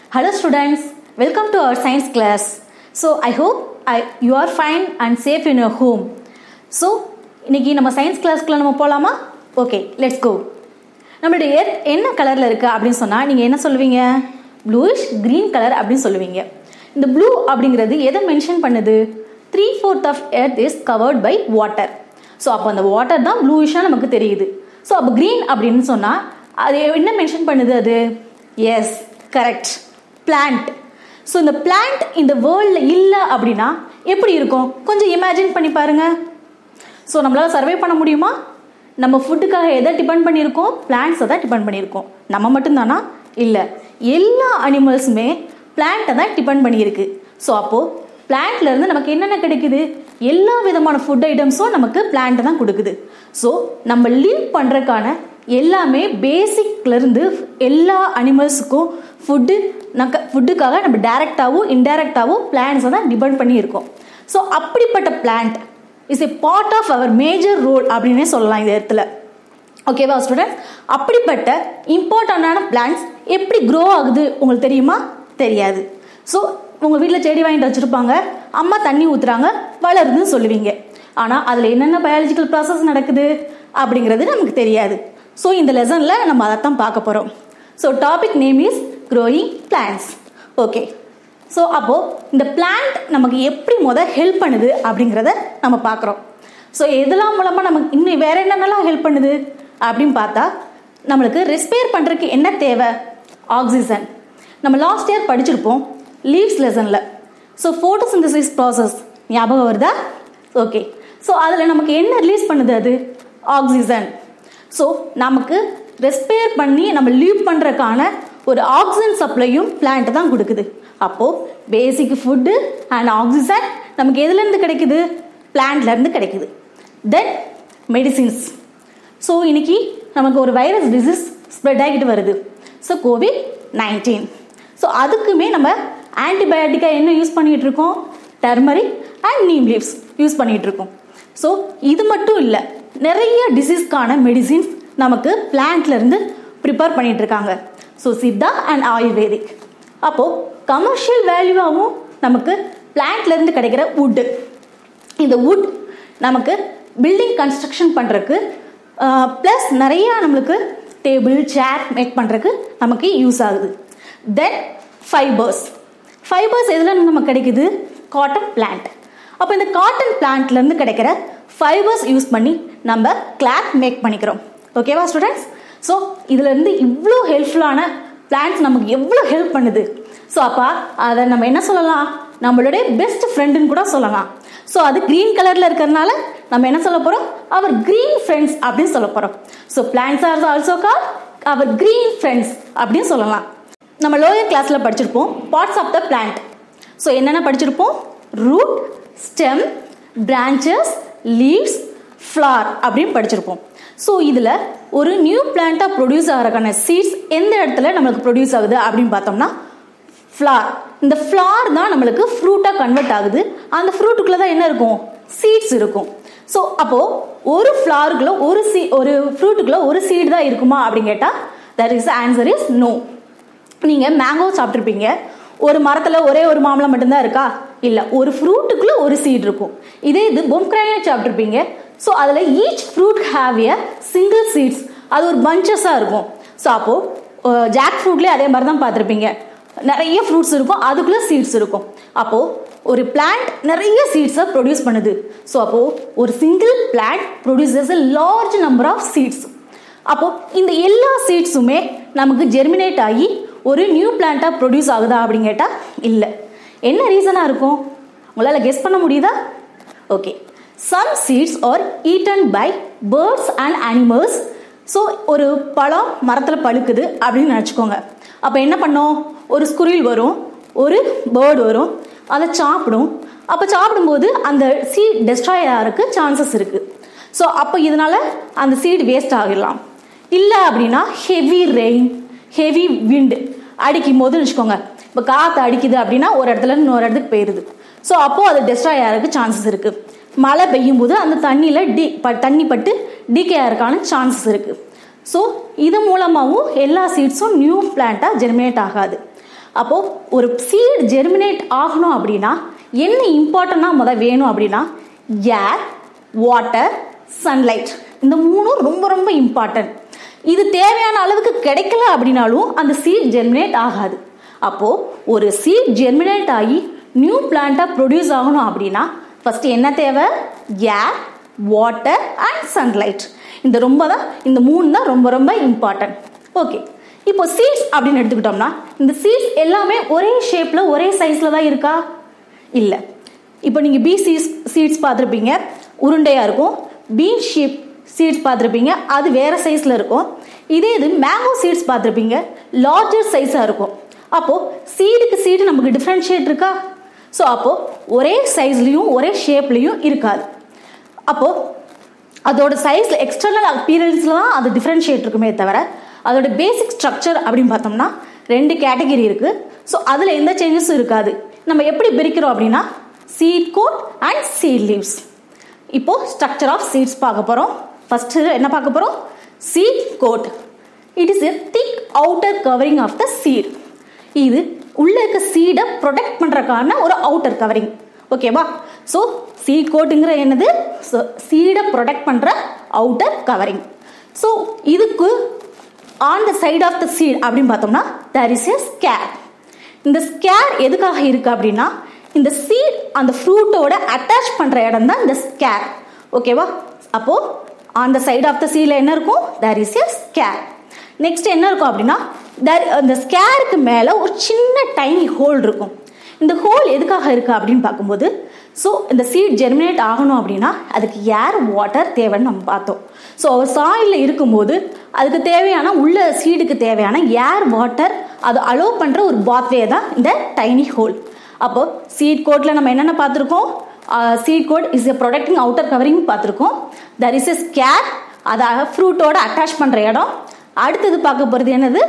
Hello students, welcome to our science class. So I hope I, you are fine and safe in your home. So இன்னைக்கு நம்ம science கிளாஸ்க்குள்ள நம்ம போகலாமா okay let's go நம்மளுடைய earth என்ன கலரில் இருக்குது அப்படின்னு சொன்னால் நீங்கள் என்ன சொல்லுவீங்க ப்ளூயிஷ் க்ரீன் கலர் அப்படின்னு சொல்லுவீங்க இந்த ப்ளூ அப்படிங்கிறது எதை மென்ஷன் பண்ணுது three fourth of earth is covered by water so அப்போ அந்த வாட்டர் தான் ப்ளூயிஷாக நமக்கு தெரியுது ஸோ அப்போ க்ரீன் அப்படின்னு சொன்னால் அது என்ன மென்ஷன் பண்ணுது அது எஸ் கரெக்ட் பிளான்ட் ஸோ இந்த பிளான்ட் இந்த வேர்ல்டில் இல்லை அப்படின்னா எப்படி இருக்கும் கொஞ்சம் இமேஜின் பண்ணி பாருங்க ஸோ நம்மளால் சர்வே பண்ண முடியுமா நம்ம ஃபுட்டுக்காக எதை டிபெண்ட் பண்ணியிருக்கோம் பிளான்ட்ஸை தான் டிபெண்ட் பண்ணியிருக்கோம் நம்ம மட்டும்தானா இல்லை எல்லா அனிமல்ஸுமே பிளான்ட்டை தான் டிபெண்ட் பண்ணியிருக்கு ஸோ அப்போது பிளான்ட்லேருந்து நமக்கு என்னென்ன கிடைக்குது எல்லா விதமான ஃபுட் ஐட்டம்ஸும் நமக்கு பிளான்ட்டை தான் கொடுக்குது ஸோ நம்ம லிவ் பண்ணுறதுக்கான எல்லாமே பேசிக்லேருந்து எல்லா அனிமல்ஸுக்கும் ஃபுட்டு நக்க ஃபுட்டுக்காக நம்ம டேரெக்டாகவும் இன்டைரக்டாகவும் பிளான்ஸை தான் டிபெண்ட் பண்ணியிருக்கோம் ஸோ அப்படிப்பட்ட plant is a part of our major role அப்படின்னே சொல்லலாம் இந்த இடத்துல ஓகேவா ஸ்டூடெண்ட்ஸ் அப்படிப்பட்ட இம்பார்ட்டண்டான பிளான்ஸ் எப்படி க்ரோ ஆகுது உங்களுக்கு தெரியுமா தெரியாது ஸோ உங்கள் வீட்டில் செடி வாங்கிட்டு வச்சுருப்பாங்க அம்மா தண்ணி ஊற்றுறாங்க வளருதுன்னு சொல்லுவீங்க ஆனால் அதில் என்னென்ன பயாலஜிக்கல் ப்ராசஸ் நடக்குது அப்படிங்கிறது நமக்கு தெரியாது ஸோ இந்த லெசனில் நம்ம அதைத்தான் பார்க்க போகிறோம் so topic name is growing plants okay so அப்போது இந்த பிளான்ட் நமக்கு எப்படி முத ஹெல்ப் பண்ணுது அப்படிங்கிறத நம்ம பார்க்குறோம் ஸோ எதெல்லாம் மூலமாக நமக்கு இன்னும் வேறு என்னென்னலாம் ஹெல்ப் பண்ணுது அப்படின்னு பார்த்தா நம்மளுக்கு ரெஸ்பேர் பண்ணுறதுக்கு என்ன தேவை ஆக்சிஜன் நம்ம லாஸ்ட் இயர் படிச்சிருப்போம் லீவ்ஸ் லெசனில் ஸோ ஃபோட்டோசிந்தசிஸ் ப்ராசஸ் ஞாபகம் வருதா ஓகே ஸோ அதில் நமக்கு என்ன ரிலீஸ் பண்ணுது அது ஆக்சிஜன் ஸோ நமக்கு ரெஸ்பேர் பண்ணி நம்ம லீவ் பண்ணுறதுக்கான ஒரு ஆக்சிஜன் சப்ளையும் பிளான்ட் தான் கொடுக்குது அப்போது பேசிக் ஃபுட்டு அண்ட் ஆக்சிஜன் நமக்கு எதுலேருந்து கிடைக்குது பிளான்ட்லேருந்து கிடைக்குது தென் மெடிசின்ஸ் ஸோ இன்னைக்கு நமக்கு ஒரு வைரஸ் டிசீஸ் ஸ்ப்ரெட் ஆகிட்டு வருது ஸோ கோவிட் நைன்டீன் ஸோ அதுக்குமே நம்ம ஆன்டிபயோட்டிக்காக என்ன யூஸ் பண்ணிகிட்டு இருக்கோம் turmeric and neem leaves use பண்ணிகிட்டு இருக்கோம் ஸோ இது மட்டும் இல்லை நிறைய டிசீஸ்க்கான மெடிசின்ஸ் நமக்கு பிளான்ட்லேருந்து ப்ரிப்பேர் பண்ணிகிட்டு இருக்காங்க ஸோ சித்தா அண்ட் ஆயுர்வேதிக் அப்போது கமர்ஷியல் வேல்யூவாகவும் நமக்கு பிளான்ட்லேருந்து கிடைக்கிற வுட்டு இந்த வுட் நமக்கு பில்டிங் கன்ஸ்ட்ரக்ஷன் பண்ணுறதுக்கு ப்ளஸ் நிறையா நம்மளுக்கு டேபிள் சேர் மேக் பண்ணுறதுக்கு நமக்கு யூஸ் ஆகுது தென் ஃபைபர்ஸ் ஃபைபர்ஸ் எதில் நமக்கு கிடைக்குது காட்டன் பிளான்ட் அப்போ இந்த காட்டன் பிளான்ட்லேருந்து கிடைக்கிற ஃபைபர்ஸ் யூஸ் பண்ணி நம்ம கிளாத் மேக் பண்ணிக்கிறோம் ஓகேவா ஸ்டூடெண்ட்ஸ் ஸோ இதுலேருந்து இவ்வளோ ஹெல்ப்ஃபுல்லான பிளான்ட்ஸ் நமக்கு எவ்வளோ ஹெல்ப் பண்ணுது ஸோ அப்போ அதை நம்ம என்ன சொல்லலாம் நம்மளுடைய பெஸ்ட் ஃப்ரெண்டுன்னு கூட சொல்லலாம் ஸோ அது க்ரீன் கலரில் இருக்கிறதுனால நம்ம என்ன சொல்ல போகிறோம் அவர் க்ரீன் ஃப்ரெண்ட்ஸ் அப்படின்னு சொல்ல போகிறோம் so plants are also call our green friends அப்படின்னு சொல்லலாம் நம்ம லோயர் கிளாஸில் படிச்சிருப்போம் parts of the plant so என்னென்ன படிச்சிருப்போம் root stem branches leaves flower அப்படின்னு படிச்சிருப்போம் ஸோ இதில் ஒரு நியூ பிளான்ட்டாக ப்ரொடியூஸ் ஆகிறக்கான சீட்ஸ் எந்த இடத்துல நம்மளுக்கு ப்ரொடியூஸ் ஆகுது அப்படின்னு பார்த்தோம்னா ஃப்ளார் இந்த ஃப்ளார் தான் நம்மளுக்கு ஃப்ரூட்டாக கன்வெர்ட் ஆகுது அந்த ஃப்ரூட்டுக்குள்ளே தான் என்ன இருக்கும் சீட்ஸ் இருக்கும் ஸோ அப்போது ஒரு ஃப்ளாருக்குள்ள ஒரு சீ ஒரு ஃப்ரூட்டுக்குள்ள ஒரு சீடு தான் இருக்குமா அப்படின்னு கேட்டால் that is answer is no நீங்கள் மேங்கோ சாப்பிட்ருப்பீங்க ஒரு மரத்தில் ஒரே ஒரு மாம்பழம் மட்டும்தான் இருக்கா இல்லை ஒரு ஃப்ரூட்டுக்குள்ளே ஒரு சீட் இருக்கும் இதே இது பொம்கிரானட் சாப்பிட்ருப்பீங்க ஸோ அதில் each fruit have a single seeds அது ஒரு பஞ்சஸாக இருக்கும் ஸோ அப்போது ஜாக் ஃப்ரூட்லேயே அதே மாதிரி தான் பார்த்துருப்பீங்க நிறைய ஃப்ரூட்ஸ் இருக்கும் அதுக்குள்ளே சீட்ஸ் இருக்கும் அப்போது ஒரு பிளான்ட் நிறைய சீட்ஸை ப்ரொடியூஸ் பண்ணுது ஸோ அப்போது ஒரு single plant produces a large number of seeds அப்போது இந்த எல்லா சீட்ஸுமே நமக்கு ஜெர்மினேட் ஆகி ஒரு நியூ பிளான்ட்டாக ப்ரொடியூஸ் ஆகுதா அப்படின்னு கேட்டால் இல்லை என்ன ரீசனாக இருக்கும் உங்களால் கெஸ் பண்ண முடியுதா okay some seeds are eaten by birds and animals so ஒரு பழம் மரத்தில் பழுக்குது அப்படின்னு நினச்சிக்கோங்க அப்போ என்ன பண்ணோம் ஒரு ஸ்குரில் வரும் ஒரு பேர்டு வரும் அதை சாப்பிடும் அப்போ சாப்பிடும்போது அந்த சீட் டெஸ்ட்ராய் ஆகிறதுக்கு சான்சஸ் இருக்குது ஸோ அப்போ இதனால் அந்த சீட் வேஸ்ட் ஆகிடலாம் இல்லை அப்படின்னா ஹெவி ரெயின் ஹெவி விண்டு அடிக்கும் போதுன்னு வச்சுக்கோங்க இப்போ காற்று அடிக்குது அப்படின்னா ஒரு இடத்துல இன்னொரு இடத்துக்கு போயிடுது ஸோ அப்போது அது டெஸ்ட்ராய் ஆகிறதுக்கு சான்சஸ் இருக்குது மழை பெய்யும் போது அந்த தண்ணியில் டி ப தண்ணி பட்டு டீகே ஆகிறதுக்கான சான்சஸ் இருக்குது ஸோ இது மூலமாகவும் எல்லா சீட்ஸும் நியூ பிளான்ட்டாக ஜெர்மினேட் ஆகாது அப்போது ஒரு சீட் ஜெர்மினேட் ஆகணும் அப்படின்னா என்ன இம்பார்ட்டண்டாக முத வேணும் அப்படின்னா ஏர் வாட்டர் சன்லைட் இந்த மூணும் ரொம்ப ரொம்ப இம்பார்ட்டன்ட் இது தேவையான அளவுக்கு கிடைக்கல அப்படின்னாலும் அந்த சீட் ஜெர்மினேட் ஆகாது அப்போது ஒரு சீட் ஜெர்மினேட் ஆகி நியூ பிளான்ட்டாக ப்ரொடியூஸ் ஆகணும் அப்படின்னா ஃபஸ்ட்டு என்ன தேவை ஏர் வாட்டர் அண்ட் சன்லைட் இந்த ரொம்ப தான் இந்த மூணு தான் ரொம்ப ரொம்ப இம்பார்ட்டன்ட் ஓகே இப்போ சீட்ஸ் அப்படின்னு எடுத்துக்கிட்டோம்னா இந்த சீட்ஸ் எல்லாமே ஒரே ஷேப்பில் ஒரே சைஸில் தான் இருக்கா இல்லை இப்போ நீங்கள் பி சீட்ஸ் சீட்ஸ் பார்த்துருப்பீங்க உருண்டையாக இருக்கும் பீன் ஷீப் சீட்ஸ் பார்த்துருப்பீங்க அது வேறு சைஸில் இருக்கும் இதே இது மேங்கோ சீட்ஸ் பார்த்துருப்பீங்க லார்ஜர் சைஸாக இருக்கும் அப்போது சீடுக்கு சீடு நமக்கு டிஃப்ரென்ஷியேட் இருக்கா ஸோ அப்போது ஒரே சைஸ்லேயும் ஒரே ஷேப்லேயும் இருக்காது அப்போது அதோட சைஸில் எக்ஸ்டர்னல் அப்பீரன்ஸில் தான் அது டிஃப்ரென்ஷியேட் இருக்குமே தவிர அதோட பேசிக் ஸ்ட்ரக்சர் அப்படின்னு பார்த்தோம்னா ரெண்டு கேட்டகரி இருக்குது ஸோ அதில் எந்த சேஞ்சஸும் இருக்காது நம்ம எப்படி பிரிக்கிறோம் அப்படின்னா seed coat and seed leaves இப்போது ஸ்ட்ரக்சர் ஆஃப் சீட்ஸ் பார்க்க போகிறோம் ஃபஸ்ட்டு என்ன பார்க்க போகிறோம் seed coat it is a thick outer covering of the seed இது உள்ளே இருக்க சீடை ப்ரொடெக்ட் பண்ணுறதுக்கான ஒரு அவுட்டர் கவரிங் ஓகேவா ஸோ சீட் கோட்டுங்கிற என்னது சீடை ப்ரொடெக்ட் பண்ணுற அவுட்டர் கவரிங் ஸோ இதுக்கு on the side of the seed அப்படின்னு பார்த்தோம்னா தேர் இஸ் எ ஸ்கேர் இந்த ஸ்கேர் எதுக்காக இருக்குது அப்படின்னா இந்த சீட் அந்த ஃப்ரூட்டோட அட்டாச் பண்ணுற இடம் தான் இந்த ஸ்கேர் ஓகேவா அப்போது on the side of the சீடில் என்ன இருக்கும் there is a scar next என்ன இருக்கும் அப்படின்னா தர் அந்த ஸ்கேருக்கு மேலே ஒரு சின்ன டைனி ஹோல் இருக்கும் இந்த ஹோல் எதுக்காக இருக்குது அப்படின்னு பார்க்கும்போது ஸோ இந்த சீட் ஜெர்மினேட் ஆகணும் அப்படின்னா அதுக்கு ஏர் வாட்டர் தேவைன்னு நம்ம பார்த்தோம் ஸோ சாயிலில் இருக்கும்போது அதுக்கு தேவையான உள்ள சீடுக்கு தேவையான ஏர் வாட்டர் அது அலோவ் பண்ணுற ஒரு பாத்வே தான் இந்த டைனி ஹோல் அப்போ சீட் கோட்டில் நம்ம என்னென்ன பார்த்துருக்கோம் seed coat is a protecting outer covering பார்த்துருக்கோம் தர் இஸ் எ ஸ்கேர் அதை ஃப்ரூட்டோட அட்டாச் பண்ணுற இடம் அடுத்தது பார்க்க போகிறது என்னது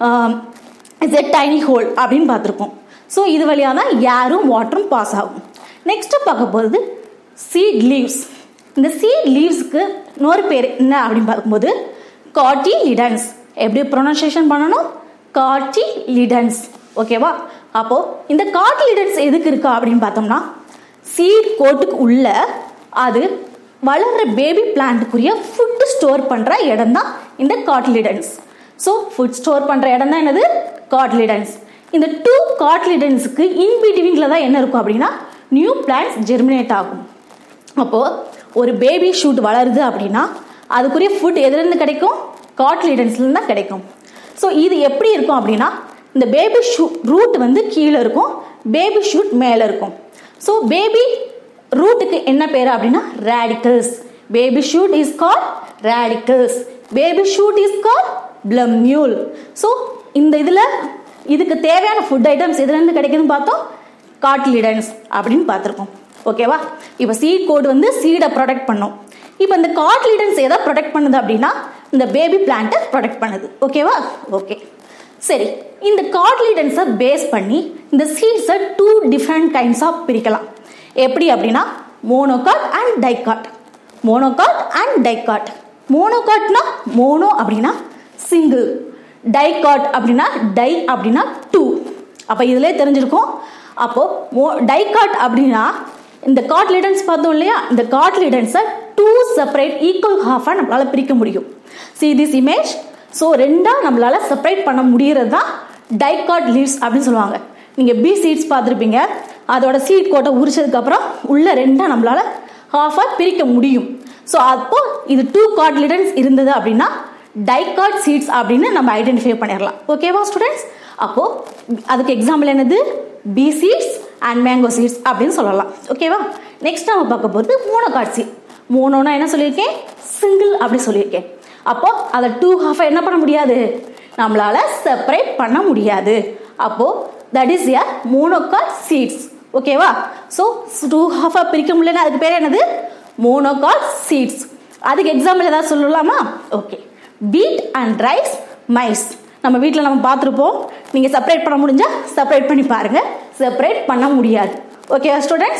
இஸ் எ டைனி ஹோல் அப்படின்னு பார்த்துருக்கோம் ஸோ இது வழியாக தான் ஏரும் வாட்டரும் பாஸ் ஆகும் நெக்ஸ்ட்டு பார்க்க போகிறது சீட் லீவ்ஸ் இந்த சீட் லீவ்ஸ்க்கு இன்னொரு பேர் என்ன அப்படின்னு பார்க்கும்போது காட்டி லிடன்ஸ் எப்படி ப்ரொனன்சியேஷன் பண்ணணும் காட்டி லிடன்ஸ் ஓகேவா அப்போது இந்த காட்டி லிடன்ஸ் எதுக்கு இருக்கா அப்படின்னு பார்த்தோம்னா சீட் கோட்டுக்கு உள்ள அது வளர்கிற பேபி பிளான்ட்டுக்குரிய ஃபுட்டு ஸ்டோர் பண்ணுற இடம் தான் இந்த காட்லிடன்ஸ் ஸோ ஃபுட் ஸ்டோர் பண்ணுற இடம் தான் என்னது காட்லிடன்ஸ் இந்த டூ காட்லிடன்ஸுக்கு இன்பிட்வீனில் தான் என்ன இருக்கும் அப்படின்னா நியூ பிளான்ஸ் ஜெர்மினேட் ஆகும் அப்போது ஒரு பேபி ஷூட் வளருது அப்படின்னா அதுக்குரிய ஃபுட் எதுலேருந்து கிடைக்கும் காட்லிடன்ஸ்லேருந்து தான் கிடைக்கும் ஸோ இது எப்படி இருக்கும் அப்படின்னா இந்த பேபி ஷூ ரூட் வந்து கீழே இருக்கும் பேபி ஷூட் மேலே இருக்கும் ஸோ பேபி ரூட்டுக்கு என்ன பேர் அப்படின்னா radicals baby shoot is call radicals baby shoot is call plumule so இந்த இதில் இதுக்கு தேவையான ஃபுட் ஐட்டம்ஸ் எதுலேருந்து கிடைக்குதுன்னு பார்த்தோம் காட்லிடன்ஸ் அப்படின்னு பார்த்துருக்கோம் ஓகேவா இப்போ சீட் கோட் வந்து சீடை ப்ரொடெக்ட் பண்ணும் இப்போ இந்த காட்லிடன்ஸ் எதை ப்ரொடெக்ட் பண்ணுது அப்படின்னா இந்த பேபி பிளான்ட்டை ப்ரொடெக்ட் பண்ணுது ஓகேவா ஓகே சரி இந்த காட்லிடன்ஸை பேஸ் பண்ணி இந்த சீட்ஸை டூ டிஃப்ரெண்ட் கைண்ட்ஸ் ஆஃப் பிரிக்கலாம் எப்படி அப்படின்னா monocot and dicot monocot and dicot மோனோகாட்னா மோனோ அப்படின்னா சிங்கிள் டைகாட் அப்படின்னா டை அப்படின்னா டூ அப்போ இதிலே தெரிஞ்சிருக்கும் அப்போது மோ டைகாட் அப்படின்னா இந்த காட்லிடன்ஸ் பார்த்தோம் இல்லையா இந்த காட்லிடன்ஸை டூ செப்பரேட் ஈக்குவல் ஹாஃபாக நம்மளால் பிரிக்க முடியும் சி திஸ் இமேஜ் ஸோ ரெண்டாக நம்மளால் செப்பரேட் பண்ண முடிகிறது தான் டைகாட் லீவ்ஸ் அப்படின்னு சொல்லுவாங்க நீங்கள் பி சீட்ஸ் பார்த்துருப்பீங்க அதோட சீட் கோட்டை உரிச்சதுக்கப்புறம் உள்ள ரெண்டாக நம்மளால் ஹாஃபாக பிரிக்க முடியும் ஸோ அப்போ இது டூ காட்லிடன்ஸ் இருந்தது அப்படின்னா டைகாட் சீட்ஸ் அப்படின்னு நம்ம ஐடென்டிஃபை பண்ணிடலாம் ஓகேவா ஸ்டூடெண்ட்ஸ் அப்போது அதுக்கு எக்ஸாம்பிள் என்னது pea seeds and mango seeds அப்படின்னு சொல்லலாம் ஓகேவா நெக்ஸ்ட் நம்ம பார்க்க போகிறது மோனோகாட் சீட் மோனோனா என்ன சொல்லியிருக்கேன் சிங்கிள் அப்படி சொல்லியிருக்கேன் அப்போ அதை டூ ஹாஃபாக என்ன பண்ண முடியாது நம்மளால செப்பரேட் பண்ண முடியாது அப்போ that is a monocot seeds ஓகேவா ஸோ டூ ஹாஃபாக பிரிக்க முடியலன்னா அதுக்கு பேர் என்னது மோனோகாட் சீட்ஸ் அதுக்கு எக்ஸாம்பிள் ஏதாவது சொல்லலாமா okay wheat and rice maize நம்ம வீட்டில் நம்ம பார்த்துருப்போம் நீங்கள் செப்பரேட் பண்ண முடிஞ்சால் செப்பரேட் பண்ணி பாருங்கள் செப்பரேட் பண்ண முடியாது ஓகேவா ஸ்டூடெண்ட்ஸ்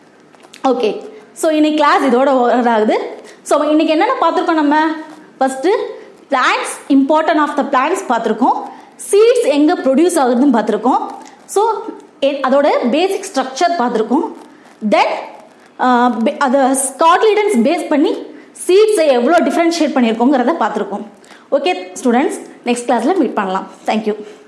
ஓகே ஸோ இன்னைக்கு கிளாஸ் இதோட over ஆகுது ஸோ இன்னைக்கு என்னென்ன பார்த்துருக்கோம் நம்ம first plants importance of the plants பார்த்துருக்கோம் சீட்ஸ் எங்கே ப்ரொடியூஸ் ஆகுதுன்னு பார்த்துருக்கோம் ஸோ அதோட பேசிக் ஸ்ட்ரக்சர் பார்த்துருக்கோம் தென் அதை ஸ்காட்லிடன்ஸ் பேஸ் பண்ணி சீட்ஸை எவ்வளோ டிஃப்ரென்ஷியேட் பண்ணியிருக்கோங்கிறத பார்த்துருக்கோம் ஓகே ஸ்டூடெண்ட்ஸ் நெக்ஸ்ட் கிளாஸில் மீட் பண்ணலாம் தேங்க்யூ